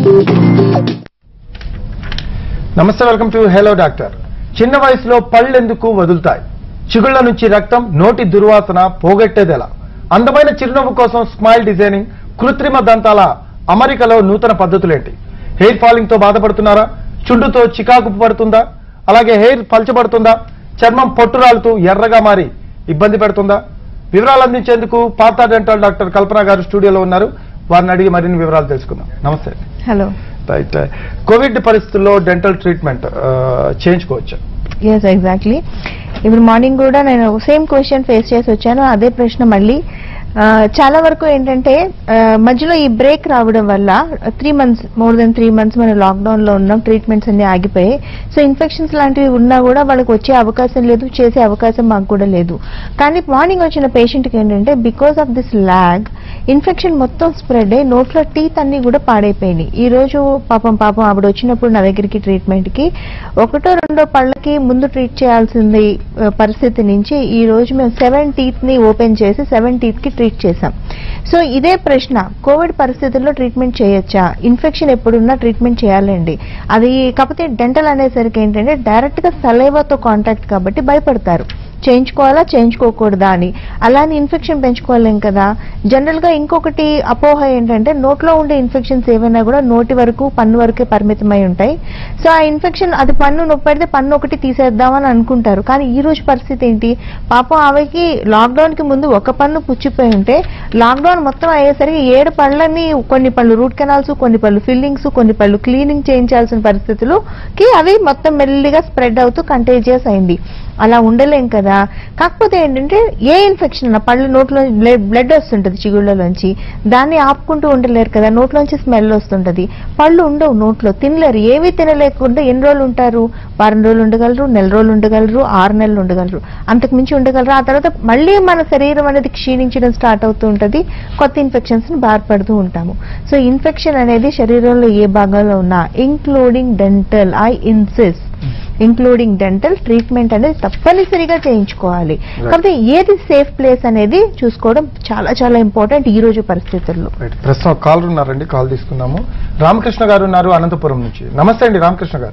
నమస్తే welcome to hello doctor చిన్న వయసులో పళ్ళెందుకు వదులుతాయి చిగుళ్ల నుంచి రక్తం నోటి దుర్వాసన పోగొట్టేదెలా అందమైన చిరునవ్వు కోసం స్మైల్ డిజైనింగ్ కృత్రిమ దంతాల అమరికలో నూతన పద్ధతులేంటి హెయిర్ ఫాలింగ్ తో బాధపడుతున్నారా చుండుతో చికాకు పడుతుందా అలాగే హెయిర్ పల్చబడుతుందా చర్మం పొట్టురాలుతూ ఎర్రగా మారి ఇబ్బంది పెడుతుందా వివరాలు అందించేందుకు పాత డెంటల్ డాక్టర్ కల్పన గారు స్టూడియోలో ఉన్నారు వారిని అడిగి మరిన్ని వివరాలు తెలుసుకుందాం నమస్తే హలో రైట్ కోవిడ్ పరిస్థితుల్లో డెంటల్ ట్రీట్మెంట్ చేయించుకోవచ్చు ఎస్ ఎగ్జాక్ట్లీ ఇప్పుడు మార్నింగ్ కూడా నేను సేమ్ క్వశ్చన్ ఫేస్ చేసి వచ్చాను అదే ప్రశ్న మళ్ళీ ఆ, చాలా వరకు ఏంటంటే ఆ, మధ్యలో ఈ బ్రేక్ రావడం వల్ల three months more then three months మనం లాక్డౌన్ లో ఉన్నాం ట్రీట్మెంట్స్ అన్ని ఆగిపోయాయి సో ఇన్ఫెక్షన్స్ లాంటివి ఉన్నా కూడా వాళ్ళకి వచ్చే అవకాశం లేదు చేసే అవకాశం మాకు కూడా లేదు కానీ మార్నింగ్ వచ్చిన పేషెంట్కి ఏంటంటే because of this lag infection మొత్తం స్ప్రెడ్ అయ్యి నోట్లో టీత్ అన్ని కూడా పాడైపోయినాయి ఈ రోజు పాపం పాపం ఆవిడ వచ్చినప్పుడు నా దగ్గరికి ట్రీట్మెంట్ కి ఒకటో రెండో పళ్ళకి ముందు ట్రీట్ చేయాల్సింది ఆ, పరిస్థితి నుంచి ఈ రోజు మేము సెవెన్ టీత్ ని ఓపెన్ చేసి సెవెన్ టీత్ కి ట్రీట్ చేసాం సో ఇదే ప్రశ్న కోవిడ్ పరిస్థితుల్లో ట్రీట్మెంట్ చేయొచ్చా ఇన్ఫెక్షన్ ఎప్పుడున్నా ట్రీట్మెంట్ చేయాలండి అది కాకపోతే డెంటల్ అనేసరికి ఏంటంటే డైరెక్ట్ గా సలైవాతో కాంటాక్ట్ కాబట్టి భయపడతారు చేయించుకోవాలా చేయించుకోకూడదా అని అలానే ఇన్ఫెక్షన్ పెంచుకోలేం కదా జనరల్ గా ఇంకొకటి అపోహ ఏంటంటే నోట్లో ఉండే ఇన్ఫెక్షన్స్ ఏవైనా కూడా నోటి వరకు పన్ను వరకే పరిమితమై ఉంటాయి సో ఆ ఇన్ఫెక్షన్ అది పన్ను నొప్పి పెడితే పన్ను ఒకటి తీసేద్దామని అనుకుంటారు కానీ ఈ రోజు పరిస్థితి ఏంటి పాపం ఆమెకి లాక్డౌన్ కి ముందు ఒక పన్ను పుచ్చిపోయి ఉంటే లాక్డౌన్ మొత్తం అయ్యేసరికి ఏడు పళ్ళని కొన్ని పళ్ళు రూట్ కెనాల్స్ కొన్ని పళ్ళు ఫిల్లింగ్స్ కొన్ని పళ్ళు క్లీనింగ్ చేయించాల్సిన పరిస్థితులకి అవి మొత్తం మెల్లిగా స్ప్రెడ్ అవుతూ కంటేజియస్ అయింది అలా ఉండలేం కదా కాకపోతే ఏంటంటే ఏ ఇన్ఫెక్షన్ అన్న పళ్ళు నోట్లో బ్లడ్ వస్తుంటది చిగుళ్ళలోంచి దాన్ని ఆపుకుంటూ ఉండలేరు కదా నోట్లోంచి స్మెల్ వస్తుంటది పళ్ళు ఉండవు నోట్లో తినలేరు ఏమీ తినలేకుండా ఎన్ని రోజులు ఉంటారు వారం రోజులు ఉండగలరు నెల రోజులు ఉండగలరు ఆరు నెలలు ఉండగలరు అంతకు మించి ఉండగలరు ఆ తర్వాత మళ్ళీ మన శరీరం అనేది క్షీణించడం స్టార్ట్ అవుతూ ఉంటది కొత్త ఇన్ఫెక్షన్స్ ని బాధపడుతూ ఉంటాము సో ఇన్ఫెక్షన్ అనేది శరీరంలో ఏ భాగంలో ఉన్నా ఇంక్లూడింగ్ డెంటల్ ఐ ఇన్సిస్ ఇంక్లూడింగ్ డెంటల్ ట్రీట్మెంట్ అనేది తప్పనిసరిగా చేయించుకోవాలి కాకపోతే ఏది సేఫ్ ప్లేస్ అనేది చూసుకోవడం చాలా చాలా ఇంపార్టెంట్ ఈ రోజు పరిస్థితుల్లో రైట్ ప్రస్తుతం ఒక కాలర్ ఉన్నారండి కాల్ తీసుకుందాము రామకృష్ణ గారు ఉన్నారు అనంతపురం నుంచి నమస్తే అండి రామకృష్ణ గారు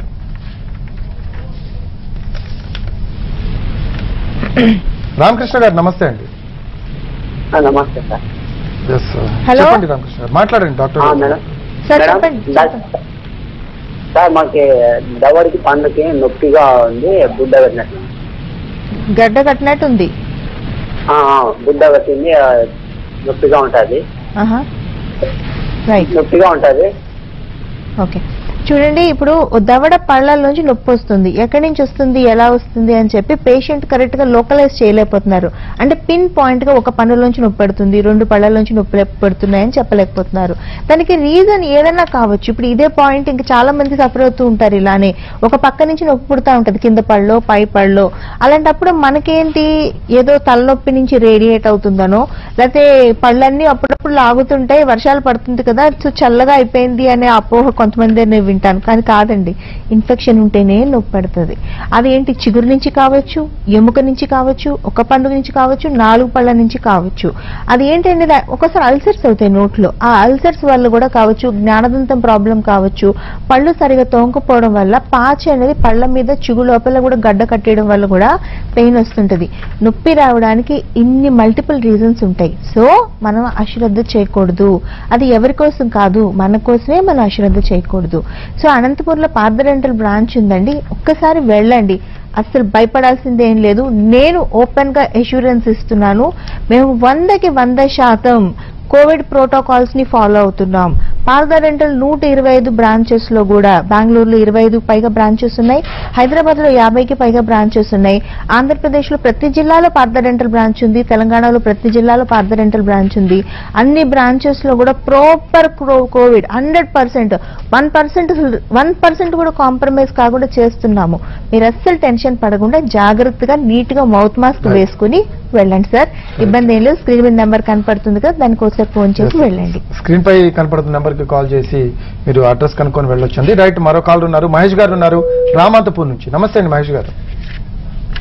రామకృష్ణ గారు నమస్తే అండి ఆ, నమస్తే సార్ ఎస్ Hello? చెప్పండి రామకృష్ణ గారు మాట్లాడండి డాక్టర్ ఆ, గారు. మేడం సార్ మేడం, చెప్పండి దా- చెప్పండి. సార్ మాకి దవడికి పండుకి నొప్పిగా ఉంది బుడ్డ కట్టినట్టు గడ్డ కట్టినట్టు ఉంది ఆ, ఆ, బుడ్డ కట్టింది ఆ, నొప్పిగా ఉంటుంది ఆహా రైట్ నొప్పిగా ఉంటుంది ఓకే చూడండి ఇప్పుడు దవడ పళ్ళ నుంచి నొప్పి వస్తుంది ఎక్కడి నుంచి వస్తుంది ఎలా వస్తుంది అని చెప్పి పేషెంట్ కరెక్ట్ గా లోకలైజ్ చేయలేకపోతున్నారు అంటే పిన్ పాయింట్ గా ఒక పన్నులోంచి నొప్పి పెడుతుంది రెండు పళ్ళ నుంచి నొప్పి పెడుతున్నాయని చెప్పలేకపోతున్నారు దానికి రీజన్ ఏదైనా కావచ్చు ఇప్పుడు ఇదే పాయింట్ ఇంకా చాలా మంది సఫర్ అవుతూ ఉంటారు ఇలానే ఒక పక్క నుంచి నొప్పి పుడతా ఉంటది కింద పళ్ళలో పై పళ్ళలో అలాంటప్పుడు మనకేంటి ఏదో తలనొప్పి నుంచి రేడియేట్ అవుతుందనో లేకపోతే పళ్ళన్నీ అప్పుడప్పుడు లాగుతుంటాయి వర్షాలు పడుతుంది కదా సో చల్లగా అయిపోయింది అనే అపోహ కొంతమంది నేను వింటాను కానీ కాదండి ఇన్ఫెక్షన్ ఉంటేనే నొప్పి పడుతుంది అది ఏంటి చిగురు నుంచి కావచ్చు ఎముక నుంచి కావచ్చు ఒక పండు నుంచి కావచ్చు నాలుగు పళ్ళ నుంచి కావచ్చు అది ఏంటంటే దా- ఒక్కోసారి అల్సర్స్ అవుతాయి నోట్లో ఆ అల్సర్స్ వల్ల కూడా కావచ్చు జ్ఞానదంతం ప్రాబ్లం కావచ్చు పళ్ళు సరిగా తోంకపోవడం వల్ల పాచి అనేది పళ్ళ మీద చిగు లోపల కూడా గడ్డ కట్టేయడం వల్ల కూడా పెయిన్ వస్తుంటది నొప్పి రావడానికి ఇన్ని మల్టిపుల్ రీజన్స్ ఉంటాయి సో మనం అశ్రద్ధ చేయకూడదు అది ఎవరి కోసం కాదు మన కోసమే మనం అశ్రద్ధ చేయకూడదు సో అనంతపూర్లో పార్థ డెంటల్ బ్రాంచ్ ఉందండి ఒక్కసారి వెళ్ళండి అస్సలు భయపడాల్సింది ఏం లేదు నేను ఓపెన్ గా అష్యూరెన్స్ ఇస్తున్నాను మేము వందకి వంద శాతం కోవిడ్ ప్రోటోకాల్స్ ని ఫాలో అవుతున్నాం పార్థ డెంటల్ నూట ఇరవై ఐదు బ్రాంచెస్ లో కూడా బెంగళూరులో ఇరవై ఐదు పైగా బ్రాంచెస్ ఉన్నాయి హైదరాబాద్ లో యాభైకి పైగా బ్రాంచెస్ ఉన్నాయి ఆంధ్రప్రదేశ్ లో ప్రతి జిల్లాలో పార్థ డెంటల్ బ్రాంచ్ ఉంది తెలంగాణలో ప్రతి జిల్లాలో పార్థ డెంటల్ బ్రాంచ్ ఉంది అన్ని బ్రాంచెస్ లో కూడా proper covid hundred percent one percent one percent కూడా కాంప్రమైజ్ కాకుండా చేస్తున్నాము మీరు అస్సలు టెన్షన్ పడకుండా జాగ్రత్తగా నీట్ గా మౌత్ మాస్క్ వేసుకుని వెళ్ళండి సార్ ఇబ్బంది ఏం లేదు స్క్రీన్ మీద నెంబర్ కనపడుతుంది కదా దానికి ఒకసారి ఫోన్ చేసి వెళ్ళండి స్క్రీన్ పై కనపడుతున్న నెంబర్ కి కాల్ చేసి మీరు అడ్రస్ కనుక్కొని వెళ్ళొచ్చండి రైట్ మరో కాల్ ఉన్నారు మహేష్ గారు ఉన్నారు రామాంతపూర్ నుంచి నమస్తే అండి మహేష్ గారు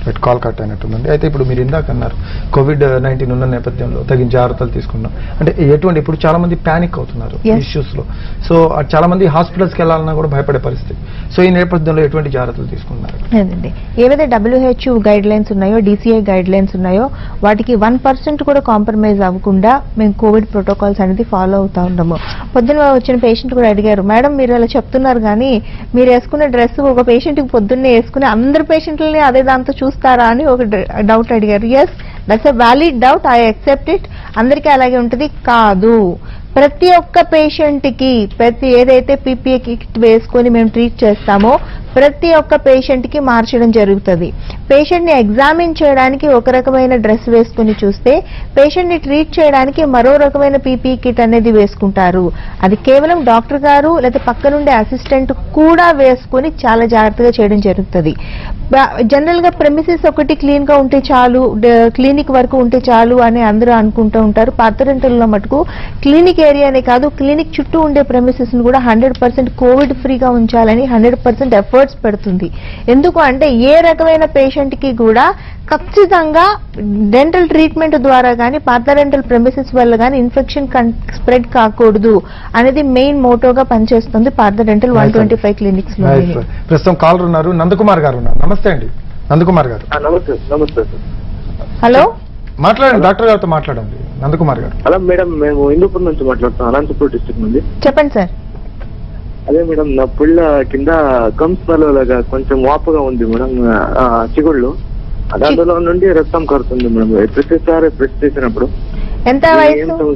రైట్ కాల్ కట్ అయినట్టుందండి అయితే ఇప్పుడు మీరు ఇందాక అన్నారు కోవిడ్ నైన్టీన్ ఉన్న నేపథ్యంలో తగిన జాగ్రత్తలు తీసుకున్నాం అంటే ఎటువంటి ఇప్పుడు చాలా మంది ప్యానిక్ అవుతున్నారు Yes. ఇష్యూస్ లో సో చాలా మంది హాస్పిటల్స్కి వెళ్ళాలన్నా కూడా భయపడే పరిస్థితి సో ఈ నేపథ్యంలో ఎటువంటి జాగ్రత్తలు తీసుకున్నారు లేదండి ఏవైతే డబ్ల్యూహెచ్ఓ గైడ్ లైన్స్ ఉన్నాయో డిసిఐ గైడ్ లైన్స్ ఉన్నాయో వాటికి వన్ పర్సెంట్ కూడా కాంప్రమైజ్ అవ్వకుండా మేము కోవిడ్ ప్రోటోకాల్స్ అనేది ఫాలో అవుతా ఉన్నాము పొద్దున్న వచ్చిన పేషెంట్ కూడా అడిగారు మేడం మీరు అలా చెప్తున్నారు కానీ మీరు వేసుకున్న డ్రెస్ ఒక పేషెంట్కి పొద్దున్నే వేసుకుని అందరు పేషెంట్లని అదే దాంతో చూస్తారా అని ఒక డౌట్ అడిగారు yes that's a valid doubt I accept it అందరికీ అలాగే ఉంటుంది కాదు ప్రతి ఒక్క పేషెంట్ కి ప్రతి ఏదైతే పీపీఏ కిట్ వేసుకొని మేము ట్రీట్ చేస్తామో ప్రతి ఒక్క పేషెంట్ కి మార్చడం జరుగుతుంది పేషెంట్ ని ఎగ్జామిన్ చేయడానికి ఒక రకమైన డ్రెస్ వేసుకుని చూస్తే పేషెంట్ ని ట్రీట్ చేయడానికి మరో రకమైన పీపీఈ కిట్ అనేది వేసుకుంటారు అది కేవలం డాక్టర్ గారు లేదా పక్కనుండే అసిస్టెంట్ కూడా వేసుకుని చాలా జాగ్రత్తగా చేయడం జరుగుతుంది జనరల్ గా ప్రెమిసెస్ ఒకటి క్లీన్ గా ఉంటే చాలు క్లినిక్ వరకు ఉంటే చాలు అని అందరూ అనుకుంటూ ఉంటారు పాతరెంటల్లో మటుకు క్లినిక్ ఏరియానే కాదు క్లినిక్ చుట్టూ ఉండే ప్రెమిసెస్ ను కూడా హండ్రెడ్ పర్సెంట్ కోవిడ్ ఫ్రీగా ఉంచాలని హండ్రెడ్ పర్సెంట్ ఎఫర్ట్స్ పెడుతుంది ఎందుకు అంటే ఏ రకమైన పేషెంట్ కి కూడా ఖచ్చితంగా డెంటల్ ట్రీట్మెంట్ ద్వారా కానీ పార్థరెంటల్ ప్రెమిసెస్ వల్ల కానీ ఇన్ఫెక్షన్ స్ప్రెడ్ కాకూడదు అనేది మెయిన్ మోటోగా పనిచేస్తుంది పార్థరెంటల్ వన్ ట్వంటీ ఫైవ్ క్లినిక్స్ లో Nice, sir. ప్రస్తుతం కాలర్ ఉన్నారు నందకుమార్ గారు ఉన్నారు నమస్తే అండి నందకుమార్ గారు ఆ, నమస్తే నమస్తే సార్ హలో మాట్లాడండి డాక్టర్ గారితో మాట్లాడండి నందకుమార్ గారు హలో మేడం మేము హిందూపూర్ నుంచి మాట్లాడుతాం అనంతపూర్ డిస్ట్రిక్ట్ నుండి చెప్పండి సార్ అదే మేడం నా పుల్ల కింద కంస్ లాగా కొంచెం వాపుగా ఉంది మేడం ఆ, చిగుళ్ళు అందులో నుండి రక్తం కడుతుంది మేడం ప్రతిసారి ప్రెస్ చేసినప్పుడు ఎంత వయసు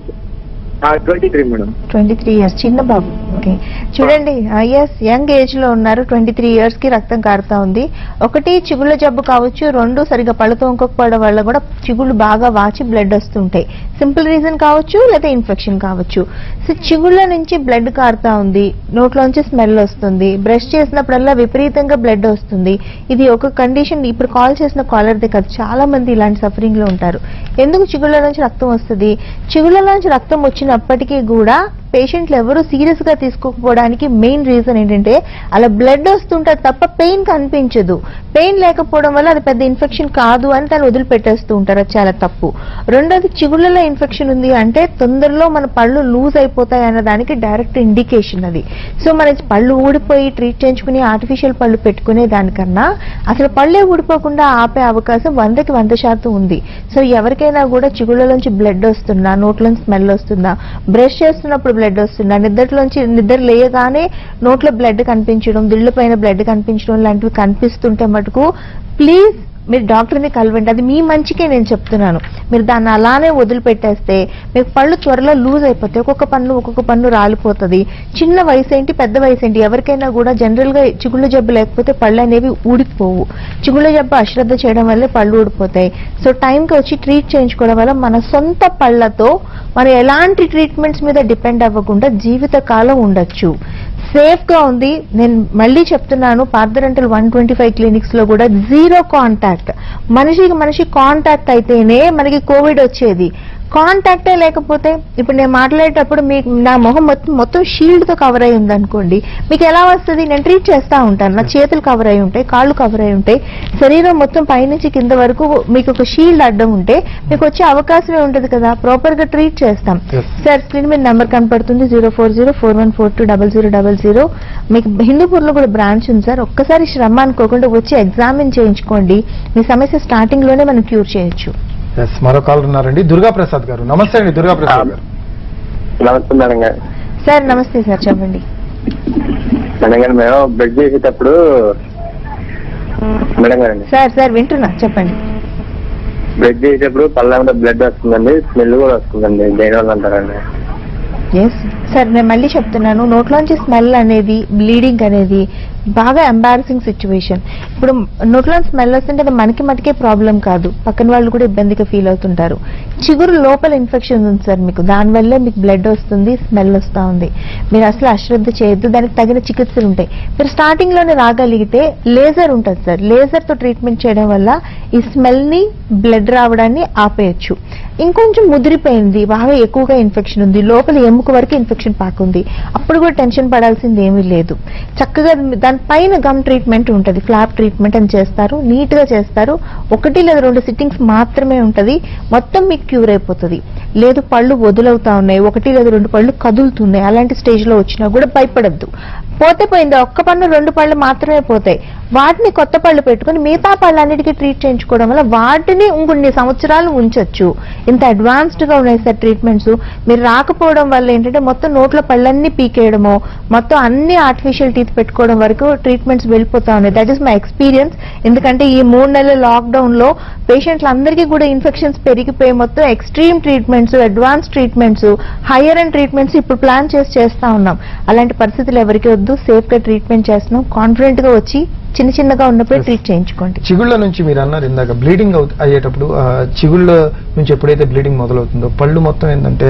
twenty three madam twenty three years చిన్న బాబు ఓకే చూడండి ఎస్ యంగ్ ఏజ్ లో ఉన్నారు ట్వంటీ త్రీ ఇయర్స్ కి రక్తం కారుతా ఉంది ఒకటి చిగుళ్ళ జబ్బు కావచ్చు రెండు సరిగా పళ్ళు తోముకోకపోవడం వల్ల కూడా చిగుళ్ళు బాగా వాచి బ్లడ్ వస్తుంటాయి సింపుల్ రీజన్ కావచ్చు లేదా ఇన్ఫెక్షన్ కావచ్చు సో చిగుళ్ళ నుంచి బ్లడ్ కారుతా ఉంది నోట్లోంచి స్మెల్ వస్తుంది బ్రష్ చేసినప్పుడల్లా విపరీతంగా బ్లడ్ వస్తుంది ఇది ఒక కండిషన్ ఇప్పుడు కాల్ చేసిన కాలర్దే కాదు చాలా మంది ఇలాంటి సఫరింగ్ లో ఉంటారు ఎందుకు చిగుళ్ళ నుంచి రక్తం వస్తుంది చిగుళ్ళ నుంచి రక్తం వచ్చినప్పటికీ కూడా పేషెంట్లు ఎవరు సీరియస్ గా తీసుకోకపోవడానికి మెయిన్ రీజన్ ఏంటంటే అలా బ్లడ్ వస్తుంటది తప్ప పెయిన్ కనిపించదు పెయిన్ లేకపోవడం వల్ల అది పెద్ద ఇన్ఫెక్షన్ కాదు అని దాన్ని వదిలిపెట్టేస్తూ ఉంటారు అది చాలా తప్పు రెండోది చిగుళ్ళలో ఇన్ఫెక్షన్ ఉంది అంటే తొందరలో మన పళ్ళు లూజ్ అయిపోతాయి అన్న దానికి డైరెక్ట్ ఇండికేషన్ అది సో మన పళ్ళు ఊడిపోయి ట్రీట్ చేయించుకుని ఆర్టిఫిషియల్ పళ్ళు పెట్టుకునే దానికన్నా అసలు పళ్ళే ఊడిపోకుండా ఆపే అవకాశం వందకి వంద శాతం ఉంది సో ఎవరికైనా కూడా చిగుళ్ళలోంచి బ్లడ్ వస్తుందా నోట్లోంచి స్మెల్ వస్తుందా బ్రష్ చేస్తున్నప్పుడు బ్లడ్ వస్తుందా నిద్రలోంచి నిద్ర లేయగానే నోట్లో బ్లడ్ కనిపించడం దిళ్ళ పైన బ్లడ్ కనిపించడం లాంటివి కనిపిస్తుంటే మటుకు ప్లీజ్ మీరు డాక్టర్ని కలవండి అది మీ మంచికే నేను చెప్తున్నాను మీరు దాన్ని అలానే వదిలిపెట్టేస్తే మీకు పళ్ళు త్వరలో లూజ్ అయిపోతాయి ఒక్కొక్క పన్ను ఒక్కొక్క పన్ను రాలిపోతుంది చిన్న వయసు ఏంటి పెద్ద వయసు ఏంటి ఎవరికైనా కూడా జనరల్ గా చిగుళ్ళ జబ్బు లేకపోతే పళ్ళు అనేవి ఊడిపోవు చిగుళ్ళ జబ్బు అశ్రద్ధ చేయడం వల్లే పళ్ళు ఊడిపోతాయి సో టైంకి వచ్చి ట్రీట్ చేయించుకోవడం వల్ల మన సొంత పళ్ళతో మనం ఎలాంటి ట్రీట్మెంట్స్ మీద డిపెండ్ అవ్వకుండా జీవితకాలం ఉండొచ్చు సేఫ్ గా ఉంది నేను మళ్ళీ చెప్తున్నాను Partha dental one twenty five clinics లో కూడా జీరో కాంటాక్ట్ మనిషికి మనిషి కాంటాక్ట్ అయితేనే మనకి కోవిడ్ వచ్చేది కాంటాక్టే లేకపోతే ఇప్పుడు నేను మాట్లాడేటప్పుడు మీకు నా మొహం మొత్తం మొత్తం షీల్డ్ తో కవర్ అయి ఉంది అనుకోండి మీకు ఎలా వస్తుంది నేను ట్రీట్ చేస్తా ఉంటాను నా చేతులు కవర్ అయి ఉంటాయి కాళ్ళు కవర్ అయి ఉంటాయి శరీరం మొత్తం పైనుంచి కింద వరకు మీకు ఒక షీల్డ్ అడ్డం ఉంటే మీకు వచ్చే అవకాశమే ఉంటుంది కదా ప్రాపర్ గా ట్రీట్ చేస్తాం Yes. సార్ స్క్రీన్ మీద నెంబర్ కనపడుతుంది zero four zero four one four two double zero double zero మీకు హిందూపూర్ లో కూడా బ్రాంచ్ ఉంది సార్ ఒక్కసారి శ్రమ అనుకోకుండా వచ్చి ఎగ్జామిన్ చేయించుకోండి మీ సమస్య స్టార్టింగ్ లోనే మనం క్యూర్ చేయొచ్చు ఎస్ మరో కాలర్ ఉన్నారండి దుర్గా ప్రసాద్ గారు నమస్తే అండి దుర్గా ప్రసాద్ గారు నమస్తే మేడం గారు సార్ నమస్తే సార్ చెప్పండి మేడం గారు మేము బెడ్ చేసేటప్పుడు మేడం గారండి సార్ సార్ వింటున్నా చెప్పండి బ్లడ్ చేసేటప్పుడు పళ్ళ బ్లడ్ వస్తుందండి స్మెల్ కూడా వస్తుందండి దేనివల్ల అంటారండి ఎస్ సార్ నేను మళ్ళీ చెప్తున్నాను నోట్లోంచి స్మెల్ అనేది బ్లీడింగ్ అనేది బాగా ఎంబారసింగ్ సిచ్యువేషన్ ఇప్పుడు నోట్లో స్మెల్ వస్తుంటే అది మనకి మటుకే ప్రాబ్లం కాదు పక్కన వాళ్ళు కూడా ఇబ్బందిగా ఫీల్ అవుతుంటారు చిగురు లోపల ఇన్ఫెక్షన్ ఉంది సార్ మీకు దానివల్లే మీకు బ్లడ్ వస్తుంది స్మెల్ వస్తూ ఉంది మీరు అసలు అశ్రద్ధ చేయొద్దు దానికి తగిన చికిత్సలు ఉంటాయి మీరు స్టార్టింగ్ లోనే రాగలిగితే లేజర్ ఉంటుంది సార్ లేజర్ తో ట్రీట్మెంట్ చేయడం వల్ల ఈ స్మెల్ ని బ్లడ్ రావడాన్ని ఆపేయచ్చు ఇంకొంచెం ముదిరిపోయింది బాగా ఎక్కువగా ఇన్ఫెక్షన్ ఉంది లోపల ఎముక వరకు ఇన్ఫెక్షన్ పాకుంది అప్పుడు కూడా టెన్షన్ పడాల్సింది ఏమీ లేదు చక్కగా దాన్ని దానిపైన గమ్ ట్రీట్మెంట్ ఉంటుంది ఫ్లాప్ ట్రీట్మెంట్ అని చేస్తారు నీట్ గా చేస్తారు ఒకటి లేదా రెండు సిట్టింగ్స్ మాత్రమే ఉంటది మొత్తం మీకు క్యూర్ అయిపోతుంది లేదు పళ్ళు వదులవుతా ఉన్నాయి ఒకటి లేదా రెండు పళ్ళు కదులుతున్నాయి అలాంటి స్టేజ్ లో వచ్చినా కూడా భయపడద్దు పోతే పోయింది ఒక్క పన్ను రెండు పళ్ళు మాత్రమే పోతాయి వాటిని కొత్త పళ్ళు పెట్టుకుని మిగతా పళ్ళన్నిటికీ ట్రీట్ చేయించుకోవడం వల్ల వాటిని ఇంకొన్ని సంవత్సరాలు ఉంచొచ్చు ఇంత అడ్వాన్స్డ్ గా ఉన్నాయి సార్ ట్రీట్మెంట్స్ మీరు రాకపోవడం వల్ల ఏంటంటే మొత్తం నోట్లో పళ్ళన్నీ పీకేయడమో మొత్తం అన్ని ఆర్టిఫిషియల్ టీత్ పెట్టుకోవడం వరకు ట్రీట్మెంట్స్ వెళ్ళిపోతా ఉన్నాయి దట్ ఈస్ మై ఎక్స్పీరియన్స్ ఎందుకంటే ఈ మూడు నెలల లాక్డౌన్ లో పేషెంట్లు అందరికీ కూడా ఇన్ఫెక్షన్స్ పెరిగిపోయి మొత్తం extreme treatments advance treatments higher and treatments ఇప్పుడు ప్లాన్ చేసి చేస్తా ఉన్నాం అలాంటి పరిస్థితులు ఎవరికి వద్దు సేఫ్ గా ట్రీట్మెంట్ చేస్తున్నాం కాన్ఫిడెంట్ గా వచ్చి చిన్న చిన్నగా ఉన్నప్పుడే Yes. ట్రీట్ చేయించుకోండి చిగుళ్ళ నుంచి మీరు అన్నారు ఇందాక బ్లీడింగ్ అయ్యేటప్పుడు ఆ, చిగుళ్ళ నుంచి ఎప్పుడైతే బ్లీడింగ్ మొదలవుతుందో పళ్ళు మొత్తం ఏంటంటే